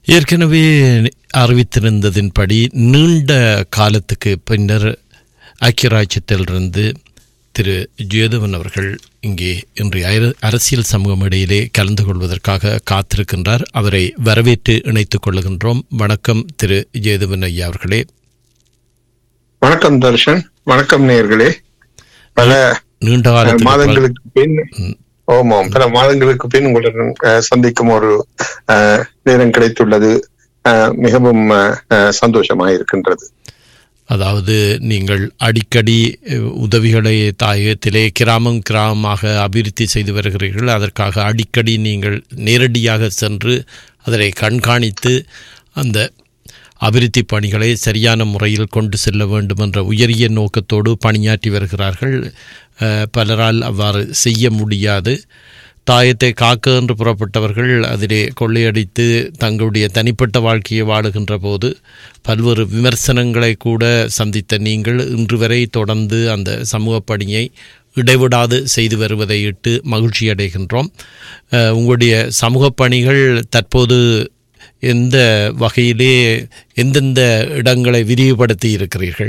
ஏற்கனவே அறிவித்திருந்ததின்படி நீண்ட காலத்துக்கு பின்னர் ஐக்கிய ராஜ்யத்திலிருந்து திரு ஜேதவன் அவர்கள் இங்கே இன்றைய அர- அரசியல் சமூகம் இடையிலே கலந்து கொள்வதற்காக காத்திருக்கின்றார் அவரை வரவேற்று இணைத்துக் கொள்ளுகின்றோம் வணக்கம் திரு ஜேதவன் ஐயா அவர்களே வணக்கம் தர்ஷன் வணக்கம் நேயர்களே பல நீண்ட காலத்துக்கு பிறகு- மாதங்களுக்கு பின் ஆமாம் பல மாதங்களுக்கு பின் உங்களுடன் அஹ், சந்திக்கும் ஒரு அஹ், நேரம் கிடைத்துள்ளது அஹ், மிகவும் அஹ், அஹ், சந்தோஷமாக இருக்கின்றது அதாவது நீங்கள் அடிக்கடி அஹ், உதவிகளை தாயகத்திலே கிராமம் கிராமமாக அபிவிருத்தி செய்து வருகிறீர்கள் அதற்காக அடிக்கடி நீங்கள் நேரடியாக சென்று அதனை கண்காணித்து அந்த அபிவிருத்தி பணிகளை சரியான முறையில் கொண்டு செல்ல வேண்டும் என்ற உயரிய நோக்கத்தோடு பணியாற்றி வருகிறார்கள் அஹ், பலரால் அவ்வாறு செய்ய முடியாது தாயத்தை காக்க என்று புறப்பட்டவர்கள் அதிலே கொள்ளையடித்து தங்களுடைய தனிப்பட்ட வாழ்க்கையை வாழுகின்ற போது பல்வேறு விமர்சனங்களை கூட சந்தித்த நீங்கள் இன்று வரை தொடர்ந்து அந்த சமூக பணியை இடைவிடாது செய்து வருவதை இட்டு மகிழ்ச்சி அடைகின்றோம் அஹ், உங்களுடைய சமூக பணிகள் தற்போது எந்த வகையிலே எந்தெந்த இடங்களை விரிவுபடுத்தி இருக்கிறீர்கள்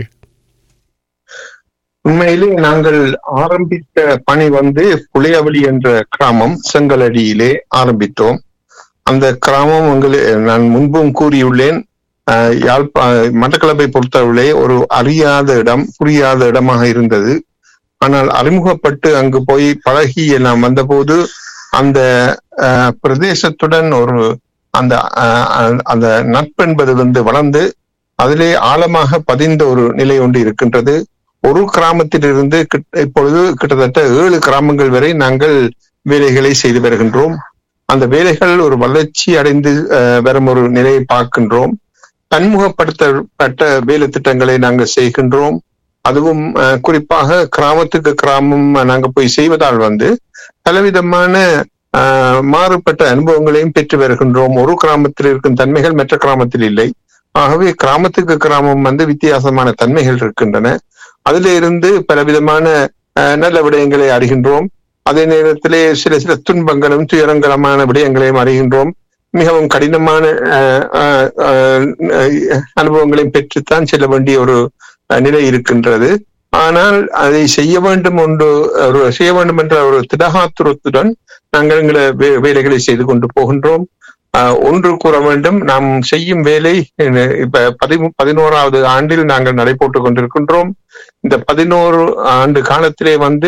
உண்மையிலே நாங்கள் ஆரம்பித்த பணி வந்து புளியவளி என்ற கிராமம் செங்கலடியிலே ஆரம்பித்தோம் அந்த கிராமம் உங்களே நான் முன்பும் கூறியுள்ளேன் அஹ், யாழ்ப்பா மட்டக்களப்பை பொறுத்தவரை ஒரு அறியாத இடம் புரியாத இடமாக இருந்தது ஆனால் அறிமுகப்பட்டு அங்கு போய் பழகி எல்லாம் வந்தபோது அந்த அஹ், பிரதேசத்துடன் ஒரு அந்த அஹ், அஹ், அந்த நட்பென்பது வந்து வளர்ந்து அதிலே ஆழமாக பதிந்த ஒரு நிலை ஒன்று இருக்கின்றது ஒரு கிராமத்திலிருந்து கிட்ட- இப்பொழுது கிட்டத்தட்ட ஏழு கிராமங்கள் வரை நாங்கள் வேலைகளை செய்து வருகின்றோம் அந்த வேலைகள் ஒரு வளர்ச்சி அடைந்து அஹ், வரும் ஒரு நிலையை பார்க்கின்றோம் பன்முகப்படுத்தப்பட்ட வேலை திட்டங்களை நாங்கள் செய்கின்றோம் அதுவும் அஹ், குறிப்பாக கிராமத்துக்கு கிராமம் நாங்க போய் செய்வதால் வந்து பலவிதமான அஹ், மாறுபட்ட அனுபவங்களையும் பெற்று வருகின்றோம் ஒரு கிராமத்தில் இருக்கும் தன்மைகள் மற்ற கிராமத்தில் இல்லை ஆகவே கிராமத்துக்கு கிராமம் வந்து வித்தியாசமான தன்மைகள் இருக்கின்றன அதில இருந்து பலவிதமான அஹ், நல்ல விடயங்களை அறிகின்றோம் அதே நேரத்திலே சில சில துன்பங்களும் துயரங்கரமான விடயங்களையும் அறிகின்றோம் மிகவும் கடினமான அஹ், அஹ், அஹ், அனுபவங்களையும் பெற்றுத்தான் செல்ல வேண்டிய ஒரு அஹ், நிலை இருக்கின்றது ஆனால் அதை செய்ய வேண்டும் ஒன்று ஒரு செய்ய வேண்டும் என்ற ஒரு திடகாத்துரத்துடன் நாங்கள் எங்களை வே- வேலைகளை செய்து கொண்டு போகின்றோம் ஆஹ் ஒன்று கூற வேண்டும் நாம் செய்யும் வேலை அஹ் இப்ப பதிமூ பதினோராவது ஆண்டில் நாங்கள் நடைபோட்டுக் கொண்டிருக்கின்றோம் இந்த பதினோரு ஆண்டு காலத்திலே வந்து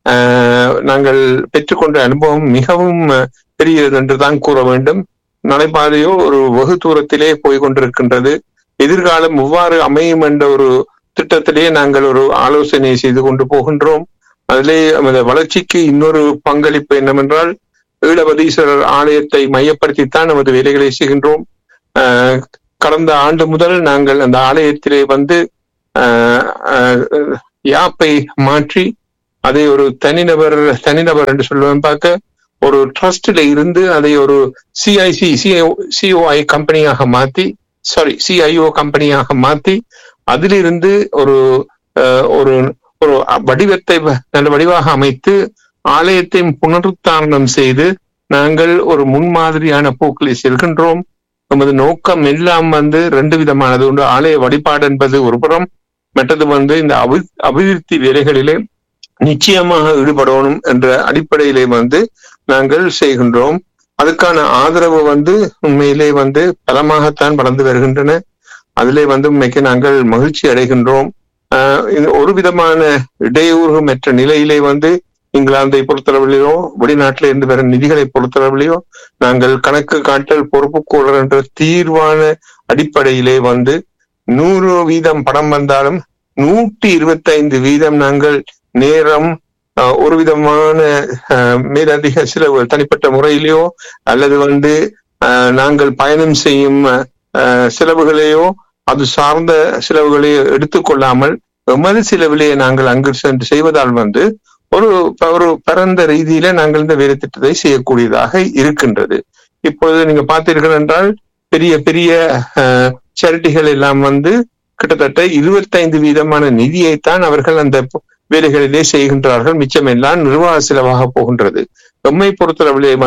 ஆஹ் நாங்கள் பெற்றுக்கொண்ட அனுபவம் மிகவும் அஹ், பெரியது என்றுதான் கூற வேண்டும் நடைபாதையோ ஒரு வெகு தூரத்திலே போய் கொண்டிருக்கின்றது எதிர்காலம் எவ்வாறு அமையும் என்ற ஒரு திட்டத்திலே நாங்கள் ஒரு ஆலோசனை செய்து கொண்டு போகின்றோம் அதிலே அந்த வளர்ச்சிக்கு இன்னொரு பங்களிப்பு என்னவென்றால் ஈழவதீஸ்வரர் ஆலயத்தை மையப்படுத்தித்தான் நமது வேலைகளை செய்கின்றோம் ஆஹ் கடந்த ஆண்டு முதல் நாங்கள் அந்த ஆலயத்திலே வந்து ஆஹ் ஆஹ் யாப்பை மாற்றி அதை ஒரு தனிநபர் தனிநபர் என்று சொல்லுவேன் பார்க்க ஒரு ட்ரஸ்ட்ல இருந்து அதை ஒரு சிஐசி சிஐ சிஓஐ கம்பெனியாக மாத்தி சாரி சிஐஓ கம்பெனியாக மாத்தி அதிலிருந்து ஒரு ஆஹ் ஒரு ஒரு வடிவத்தை நல்ல வடிவாக அமைத்து ஆலயத்தை புனருத்தாரணம் செய்து நாங்கள் ஒரு முன்மாதிரியான போக்கில் செல்கின்றோம் நமது நோக்கம் எல்லாம் வந்து ரெண்டு விதமானது ஒன்று ஆலய வழிபாடு என்பது ஒரு புறம் மற்றது வந்து இந்த அபி அபிவிருத்தி வேலைகளிலே நிச்சயமாக ஈடுபடணும் என்ற அடிப்படையிலே வந்து நாங்கள் செய்கின்றோம் அதுக்கான ஆதரவு வந்து உண்மையிலே வந்து பலமாகத்தான் வளர்ந்து வருகின்றன அதிலே வந்து உண்மைக்கு நாங்கள் மகிழ்ச்சி அடைகின்றோம் ஆஹ் இது ஒரு விதமான இடையூறுமற்ற நிலையிலே வந்து இங்கிலாந்தை பொறுத்தளவிலேயோ வெளிநாட்டில இருந்து வர நிதிகளை பொறுத்தளவிலேயோ நாங்கள் கணக்கு காட்டல் பொறுப்புக்கூடல் என்ற தீர்வான அடிப்படையிலே வந்து நூறு வீதம் பணம் வந்தாலும் நூற்றி இருபத்தி ஐந்து வீதம் நாங்கள் நேரம் ஆஹ், ஒரு விதமான ஆஹ், மேலதிக செலவு தனிப்பட்ட முறையிலேயோ அல்லது வந்து ஆஹ், நாங்கள் பயணம் செய்யும் ஆஹ், செலவுகளையோ அது சார்ந்த செலவுகளையோ எடுத்துக்கொள்ளாமல் எமது செலவிலே நாங்கள் அங்கு சென்று செய்வதால் வந்து ஒரு ஒரு பரந்த ரீதியில நாங்கள் இந்த வேலை திட்டத்தை செய்யக்கூடியதாக இருக்கின்றது இப்பொழுது நீங்க பார்த்தீர்கள் என்றால் பெரிய பெரிய சேரிட்டிகள் எல்லாம் வந்து கிட்டத்தட்ட இருபத்தைந்து வீதமான நிதியைத்தான் அவர்கள் அந்த வேலைகளிலே செய்கின்றார்கள் மிச்சமெல்லாம் நிர்வாக செலவாக போகின்றது எம்மை பொறுத்தளவிலே வந்து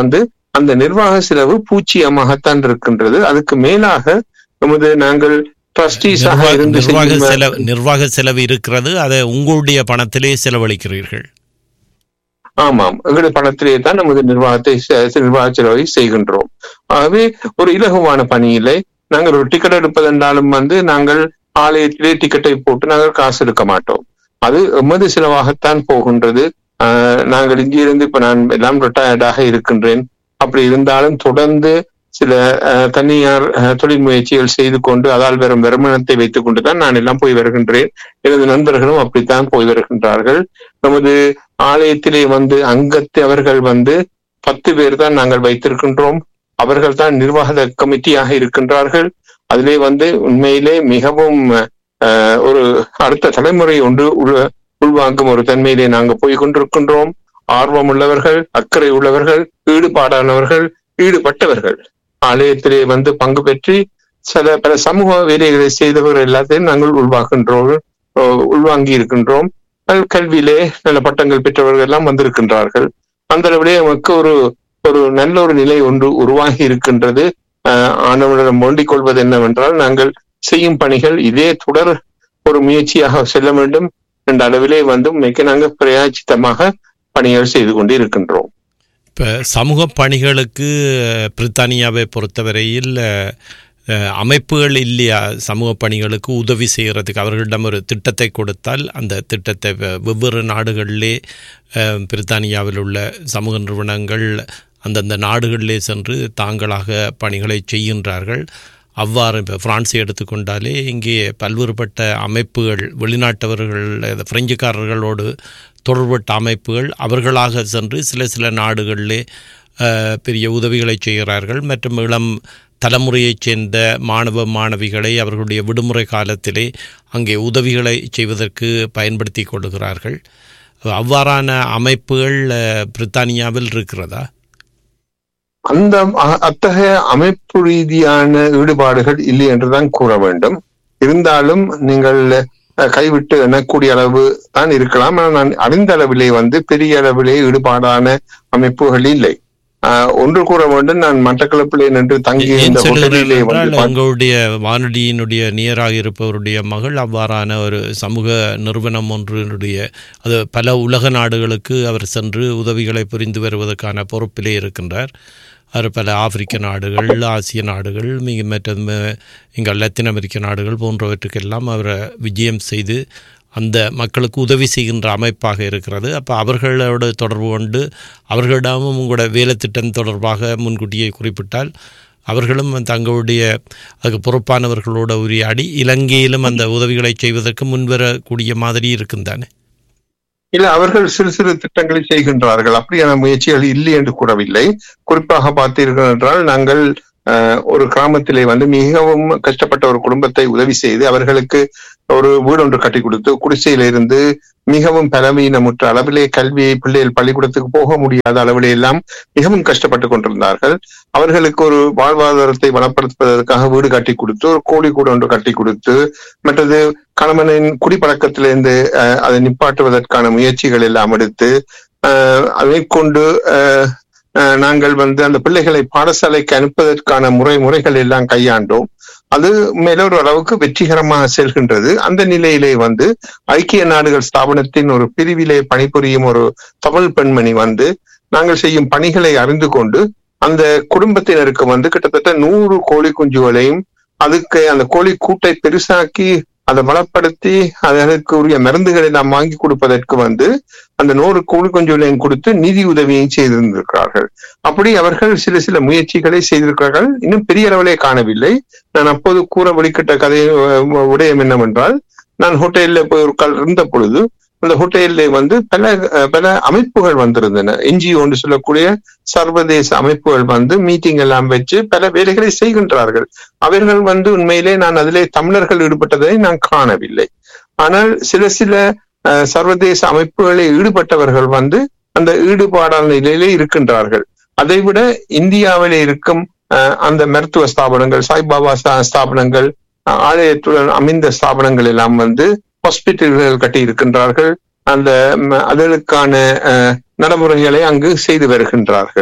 அந்த நிர்வாக செலவு பூச்சியமாகத்தான் இருக்கின்றது அதுக்கு மேலாக நமது நாங்கள் ட்ரஸ்டீஸாக நிர்வாக இருந்து நிர்வாக செய்யும் செலவு நிர்வாக செலவு இருக்கிறது அதை உங்களுடைய பணத்திலே செலவழிக்கிறீர்கள் ஆமாம் எங்களுடைய பணத்திலே தான் நமது நிர்வாகத்தை செ- நிர்வாக செலவை செய்கின்றோம் ஆகவே ஒரு இலகுவான பணி இல்லை நாங்கள் ஒரு டிக்கெட் எடுப்பதென்றாலும் வந்து நாங்கள் ஆலயத்திலே டிக்கெட்டை போட்டு நாங்கள் காசு எடுக்க மாட்டோம் அது எமது செலவாகத்தான் போகின்றது ஆஹ் நாங்கள் இங்கிருந்து இப்ப நான் எல்லாம் ரிட்டையர்டாக இருக்கின்றேன் அப்படி இருந்தாலும் தொடர்ந்து சில ஆஹ், தனியார் ஆஹ், தொழில் முயற்சிகள் செய்து கொண்டு அதால் வரும் வருமானத்தை வைத்துக் கொண்டுதான் நான் எல்லாம் போய் வருகின்றேன் எனது நண்பர்களும் அப்படித்தான் போய் வருகின்றார்கள் நமது ஆலயத்திலே வந்து அங்கத்தை அவர்கள் வந்து பத்து பேர் தான் நாங்கள் வைத்திருக்கின்றோம் அவர்கள் தான் நிர்வாக கமிட்டியாக இருக்கின்றார்கள் அதிலே வந்து உண்மையிலே மிகவும் ஆஹ், ஒரு அடுத்த தலைமுறை ஒன்று உள்- உள்வாங்கும் ஒரு தன்மையிலே நாங்கள் போய் கொண்டிருக்கின்றோம் ஆர்வம் உள்ளவர்கள் அக்கறை உள்ளவர்கள் ஈடுபாடானவர்கள் ஈடுபட்டவர்கள் ஆலயத்திலே வந்து பங்கு பெற்று சில பல சமூக வேலைகளை செய்தவர்கள் எல்லாத்தையும் நாங்கள் உள்வாகின்றோம் அஹ் உள்வாங்கி இருக்கின்றோம் நல்ல கல்வியிலே நல்ல பட்டங்கள் பெற்றவர்கள் எல்லாம் வந்திருக்கின்றார்கள் அந்த அளவிலே நமக்கு ஒரு ஒரு நல்ல ஒரு நிலை ஒன்று உருவாகி இருக்கின்றது ஆஹ் ஆண்டவனிடம் வேண்டிக் கொள்வது என்னவென்றால் நாங்கள் செய்யும் பணிகள் இதே தொடர் ஒரு முயற்சியாக செல்ல வேண்டும் என்ற அளவிலே வந்து மிக நாங்கள் பிரயாச்சித்தமாக பணிகள் செய்து கொண்டு இருக்கின்றோம் இப்போ சமூக பணிகளுக்கு அஹ், பிரித்தானியாவை பொறுத்தவரையில் அஹ், அஹ், அமைப்புகள் இல்லையா சமூக பணிகளுக்கு உதவி செய்கிறதுக்கு அவர்களிடம் ஒரு திட்டத்தை கொடுத்தால் அந்த திட்டத்தை வெ- வெவ்வேறு நாடுகளிலே அஹ், பிரித்தானியாவில் உள்ள சமூக நிறுவனங்கள் அந்தந்த நாடுகளிலே சென்று தாங்களாக பணிகளை செய்கின்றார்கள் அவ்வாறு இப்போ பிரான்ஸை எடுத்துக்கொண்டாலே இங்கே பல்வேறுபட்ட அமைப்புகள் வெளிநாட்டவர்கள் அது பிரெஞ்சுக்காரர்களோடு தொடர்பட்ட அமைப்புகள் அவர்களாக சென்று சில சில நாடுகளிலே அஹ், பெரிய உதவிகளை செய்கிறார்கள் மற்றும் இளம் தலைமுறையைச் சேர்ந்த மாணவ மாணவிகளை அவர்களுடைய விடுமுறை காலத்திலே அங்கே உதவிகளை செய்வதற்கு பயன்படுத்தி கொள்கிறார்கள் அவ்வாறான அமைப்புகள் அஹ், பிரித்தானியாவில் இருக்கிறதா அந்த அ- அத்தகைய அமைப்பு ரீதியான ஈடுபாடுகள் இல்லை என்றுதான் கூற வேண்டும் இருந்தாலும் நீங்கள் அஹ், கைவிட்டு எண்ணக்கூடிய அளவு தான் இருக்கலாம் ஆனால் நான் அறிந்த அளவிலே வந்து பெரிய அளவிலே ஈடுபாடான அமைப்புகள் இல்லை ஆஹ், ஒன்று கூற வேண்டும் நான் மட்டக்களப்பிலே நின்று தங்கி ஏன் இந்த சொல்கிறேன் ஹோட்டலிலே வந்து என்றால் பா- எங்களுடைய வானொலியினுடைய நியராக இருப்பவருடைய மகள் அவ்வாறான ஒரு சமூக நிறுவனம் ஒன்றினுடைய அது பல உலக நாடுகளுக்கு அவர் சென்று உதவிகளை புரிந்து வருவதற்கான பொறுப்பிலே இருக்கின்றார் அவர் பல ஆப்பிரிக்க நாடுகள் ஆசிய நாடுகள் மிக மற்ற ம- இங்கே லத்தீன் அமெரிக்க நாடுகள் போன்றவற்றுக்கெல்லாம் அவர் விஜயம் செய்து அந்த மக்களுக்கு உதவி செய்கின்ற அமைப்பாக இருக்கிறது அப்போ அவர்களோடு தொடர்பு கொண்டு அவர்களிடமும் உங்களோட வேலை திட்டம் தொடர்பாக முன்கூட்டியே குறிப்பிட்டால் அவர்களும் தங்களுடைய அதுக்கு பொறுப்பானவர்களோட உரையாடி இலங்கையிலும் அந்த உதவிகளை செய்வதற்கு முன்வரக்கூடிய மாதிரி இருக்கும் தானே இல்ல அவர்கள் சிறு சிறு திட்டங்களை செய்கின்றார்கள் அப்படியான முயற்சிகள் இல்லை என்று கூறவில்லை குறிப்பாக பார்த்தீர்கள் என்றால் நாங்கள் அஹ், ஒரு கிராமத்திலே வந்து மிகவும் கஷ்டப்பட்ட ஒரு குடும்பத்தை உதவி செய்து அவர்களுக்கு ஒரு வீடு ஒன்று கட்டி கொடுத்து குடிசையில இருந்து மிகவும் பலவீனமுற்ற அளவிலே கல்வியை பிள்ளைகள் பள்ளிக்கூடத்துக்கு போக முடியாத அளவிலே எல்லாம் மிகவும் கஷ்டப்பட்டு கொண்டிருந்தார்கள் அவர்களுக்கு ஒரு வாழ்வாதாரத்தை வளப்படுத்துவதற்காக வீடு கட்டி கொடுத்து ஒரு கோழி கூட ஒன்று கட்டி கொடுத்து மற்றது கணவனின் குடிப்பழக்கத்திலிருந்து அஹ், அதை நிப்பாட்டுவதற்கான முயற்சிகள் எல்லாம் எடுத்து அஹ், அதை கொண்டு அஹ், அஹ், நாங்கள் வந்து அந்த பிள்ளைகளை பாடசாலைக்கு அனுப்புவதற்கான முறை முறைகள் எல்லாம் கையாண்டோம் அது மேல ஒரு அளவுக்கு வெற்றிகரமாக செல்கின்றது அந்த நிலையிலே வந்து ஐக்கிய நாடுகள் ஸ்தாபனத்தின் ஒரு பிரிவிலே பணிபுரியும் ஒரு தமிழ் பெண்மணி வந்து நாங்கள் செய்யும் பணிகளை அறிந்து கொண்டு அந்த குடும்பத்தினருக்கு வந்து கிட்டத்தட்ட நூறு கோழி குஞ்சுகளையும் அதுக்கு அந்த கோழி கூட்டை பெருசாக்கி அதை வளப்படுத்தி அதற்கு உரிய மருந்துகளை நாம் வாங்கி கொடுப்பதற்கு வந்து அந்த நூறு கோழி குஞ்சுகளையும் கொடுத்து நிதி உதவியும் செய்திருந்திருக்கிறார்கள் அப்படி அவர்கள் சில சில முயற்சிகளை செய்திருக்கிறார்கள் இன்னும் பெரிய அளவிலே காணவில்லை நான் அப்போது கூற வெளிக்கிட்ட கதை அஹ், விடயம் என்னவென்றால் நான் ஹோட்டலில் போய் ஒரு கால் இருந்த பொழுது அந்த ஹோட்டலில் வந்து பல அஹ், பல அமைப்புகள் வந்திருந்தன என்ஜிஓ என்று சொல்லக்கூடிய சர்வதேச அமைப்புகள் வந்து மீட்டிங் எல்லாம் வச்சு பல வேலைகளை செய்கின்றார்கள் அவர்கள் வந்து உண்மையிலே நான் அதிலே தமிழர்கள் ஈடுபட்டதை நான் காணவில்லை ஆனால் சில சில அஹ், சர்வதேச அமைப்புகளில் ஈடுபட்டவர்கள் வந்து அந்த ஈடுபாடான நிலையிலே இருக்கின்றார்கள் அதைவிட இந்தியாவிலே இருக்கும் அஹ், அந்த மருத்துவ ஸ்தாபனங்கள் சாய்பாபா ஸ்தா- ஸ்தாபனங்கள் அஹ், ஆலயத்துடன் அமைந்த ஸ்தாபனங்கள் எல்லாம் வந்து ஹாஸ்பிட்டல்கள் கட்டி இருக்கின்றார்கள் அந்த ம், அதற்கான அஹ், நடைமுறைகளை அங்கு செய்து வருகின்றார்கள்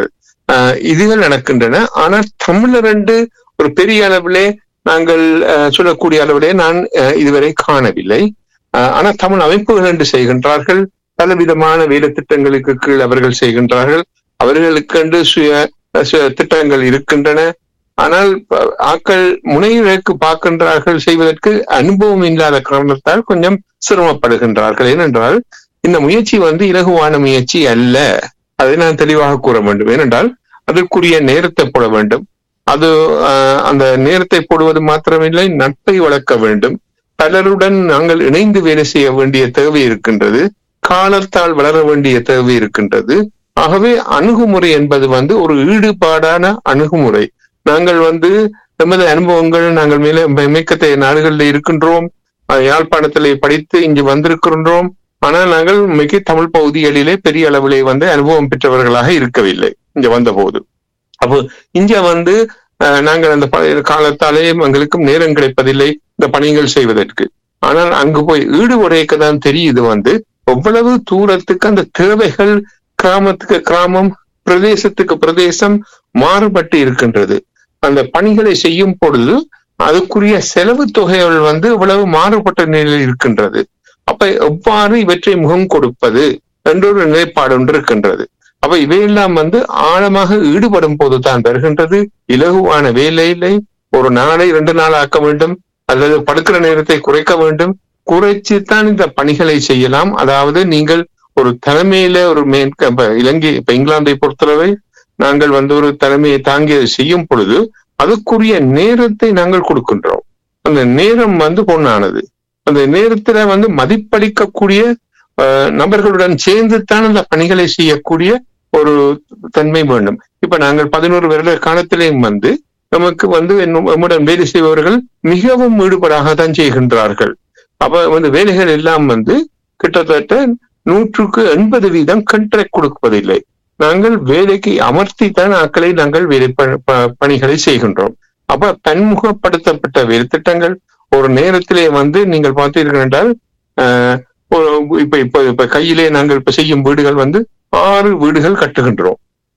அஹ், இதுகள் நடக்கின்றன ஆனால் தமிழர் என்று ஒரு பெரிய அளவிலே நாங்கள் அஹ், சொல்லக்கூடிய அளவிலே நான் அஹ், இதுவரை காணவில்லை அஹ், ஆனால் தமிழ் அமைப்புகள் என்று செய்கின்றார்கள் பலவிதமான வேலை திட்டங்களுக்கு கீழ் அவர்கள் செய்கின்றார்கள் அவர்களுக்கென்று சுய சுய திட்டங்கள் இருக்கின்றன ஆனால் ப- ஆக்கள் முனைவிற்கு பார்க்கின்றார்கள் செய்வதற்கு அனுபவம் இல்லாத காரணத்தால் கொஞ்சம் சிரமப்படுகின்றார்கள் ஏனென்றால் இந்த முயற்சி வந்து இலகுவான முயற்சி அல்ல அதை நான் தெளிவாக கூற வேண்டும் ஏனென்றால் அதற்குரிய நேரத்தை போட வேண்டும் அது ஆஹ், அந்த நேரத்தை போடுவது மாத்திரமில்லை நட்பை வளர்க்க வேண்டும் பலருடன் நாங்கள் இணைந்து வேலை செய்ய வேண்டிய தேவை இருக்கின்றது காலத்தால் வளர வேண்டிய தேவை இருக்கின்றது ஆகவே அணுகுமுறை என்பது வந்து ஒரு ஈடுபாடான அணுகுமுறை நாங்கள் வந்து எமது அனுபவங்கள் நாங்கள் மேலே மேற்கத்தைய நாடுகளில் இருக்கின்றோம் அஹ் யாழ்ப்பாணத்திலே படித்து இங்கு வந்திருக்கின்றோம் ஆனால் நாங்கள் மிக தமிழ் பகுதிகளிலே பெரிய அளவிலே வந்து அனுபவம் பெற்றவர்களாக இருக்கவில்லை இங்க வந்தபோது அப்போ இங்க வந்து அஹ், நாங்கள் அந்த பழைய காலத்தாலே எங்களுக்கும் நேரம் கிடைப்பதில்லை இந்த பணிகள் செய்வதற்கு ஆனால் அங்கு போய் ஈடுபடையக்க தான் தெரியுது வந்து எவ்வளவு தூரத்துக்கு அந்த தேவைகள் கிராமத்துக்கு கிராமம் பிரதேசத்துக்கு பிரதேசம் மாறுபட்டு இருக்கின்றது அந்த பணிகளை செய்யும் பொழுது அதுக்குரிய செலவு தொகைகள் வந்து இவ்வளவு மாறுபட்ட நிலையில் இருக்கின்றது அப்ப எவ்வாறு இவற்றை முகம் கொடுப்பது என்ற ஒரு நிலைப்பாடு ஒன்று இருக்கின்றது அப்ப இவையெல்லாம் வந்து ஆழமாக ஈடுபடும் போதுதான் வருகின்றது இலகுவான வேலையிலை ஒரு நாளை ரெண்டு நாள் ஆக்க வேண்டும் அல்லது படுக்கிற நேரத்தை குறைக்க வேண்டும் குறைச்சுத்தான் இந்த பணிகளை செய்யலாம் அதாவது நீங்கள் ஒரு தலைமையில ஒரு மேற்க இப்ப இலங்கை இப்ப இங்கிலாந்தை பொறுத்தளவை நாங்கள் வந்து ஒரு தலைமையை தாங்கி அதை செய்யும் பொழுது அதுக்குரிய நேரத்தை நாங்கள் கொடுக்கின்றோம் அந்த நேரம் வந்து பொண்ணானது அந்த நேரத்துல வந்து மதிப்பளிக்கக்கூடிய அஹ், நபர்களுடன் சேர்ந்துத்தான் அந்த பணிகளை செய்யக்கூடிய ஒரு தன்மை வேண்டும் இப்ப நாங்கள் பதினோரு வருட காலத்திலேயும் வந்து நமக்கு வந்து என்னும் நம்முடன் வேலை செய்பவர்கள் மிகவும் ஈடுபடாக தான் செய்கின்றார்கள் அப்ப வந்து வேலைகள் எல்லாம் வந்து கிட்டத்தட்ட நூற்றுக்கு எண்பது வீதம் கண்ட்ராக்ட் கொடுப்பதில்லை நாங்கள் வேலைக்கு அமர்த்தி தான் ஆட்களை நாங்கள் வேலை ப- ப- பணிகளை செய்கின்றோம் அப்ப பன்முகப்படுத்தப்பட்ட வேலை திட்டங்கள் ஒரு நேரத்திலே வந்து நீங்கள் பார்த்தீர்கள் என்றால் ஆஹ், ஒரு இப்ப இப்ப இப்ப கையிலே நாங்கள் இப்ப செய்யும் வீடுகள் வந்து ஆறு வீடுகள் கட்டுகின்றோம்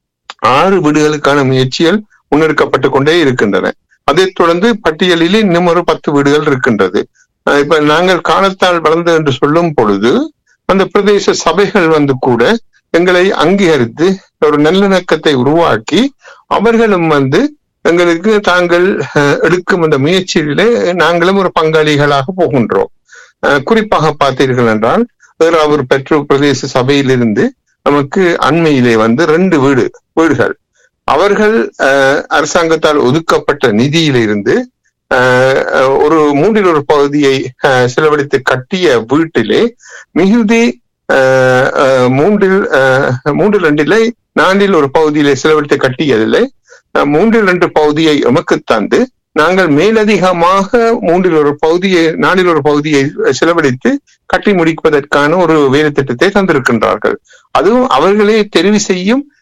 ஆறு வீடுகளுக்கான முயற்சிகள் முன்னெடுக்கப்பட்டு கொண்டே இருக்கின்றன அதைத் தொடர்ந்து பட்டியலிலே இன்னும் ஒரு பத்து வீடுகள் இருக்கின்றது ஆஹ் இப்ப நாங்கள் காலத்தால் வளர்ந்து என்று சொல்லும் பொழுது அந்த பிரதேச சபைகள் வந்து கூட எங்களை அங்கீகரித்து ஒரு நல்லிணக்கத்தை உருவாக்கி அவர்களும் வந்து எங்களுக்கு தாங்கள் அஹ், எடுக்கும் அந்த முயற்சியிலே நாங்களும் ஒரு பங்காளிகளாக போகின்றோம் அஹ், குறிப்பாக பார்த்தீர்கள் என்றால் அவர் பெற்றோர் பிரதேச சபையிலிருந்து நமக்கு அண்மையிலே வந்து ரெண்டு வீடு வீடுகள் அவர்கள் அஹ், அரசாங்கத்தால் ஒதுக்கப்பட்ட நிதியிலிருந்து அஹ், அஹ், ஒரு மூன்றில் ஒரு பகுதியை அஹ், செலவழித்து கட்டிய வீட்டிலே மிகுதி அஹ், அஹ், மூன்றில் அஹ், மூன்றில் ரெண்டிலே நான்கில் ஒரு பகுதியிலே செலவழித்து கட்டியதில்லை அஹ், மூன்றில் ரெண்டு பகுதியை எமக்கு தந்து நாங்கள் மேலதிகமாக மூன்றில் ஒரு பகுதியை நாலில் ஒரு பகுதியை செலவழித்து கட்டி முடிப்பதற்கான ஒரு வேலை திட்டத்தை தந்திருக்கின்றார்கள் அதுவும் அவர்களே தெரிவு செய்யும்